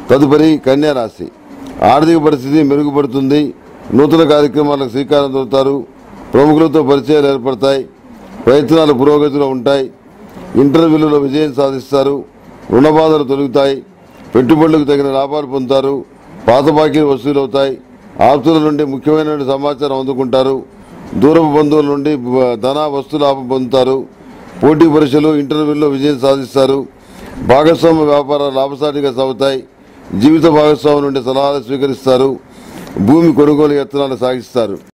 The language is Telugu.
తదుపరి కన్యా రాశి ఆర్థిక పరిస్థితి మెరుగుపడుతుంది నూతన కార్యక్రమాలకు శ్రీకారం చుడతారు ప్రముఖులతో పరిచయాలు ఏర్పడతాయి ప్రయత్నాలు పురోగతిలో ఉంటాయి ఇంటర్వ్యూలలో విజయం సాధిస్తారు రుణ బాధలు తొలుగుతాయి పెట్టుబడులకు తగిన లాభాలు పొందుతారు పాత బాకీలు వసూలవుతాయి ఆప్తుల నుండి ముఖ్యమైన సమాచారం అందుకుంటారు దూరపు బంధువుల నుండి బ- ధన వస్తు లాభం పొందుతారు పోటీ పరీక్షలు ఇంటర్వ్యూల్లో విజయం సాధిస్తారు భాగస్వామ్య వ్యాపారాలు లాభసాటిగా సాగుతాయి జీవిత భాగస్వామి నుండి సలహాలు స్వీకరిస్తారు భూమి కొనుగోలు యత్నాలు సాగిస్తారు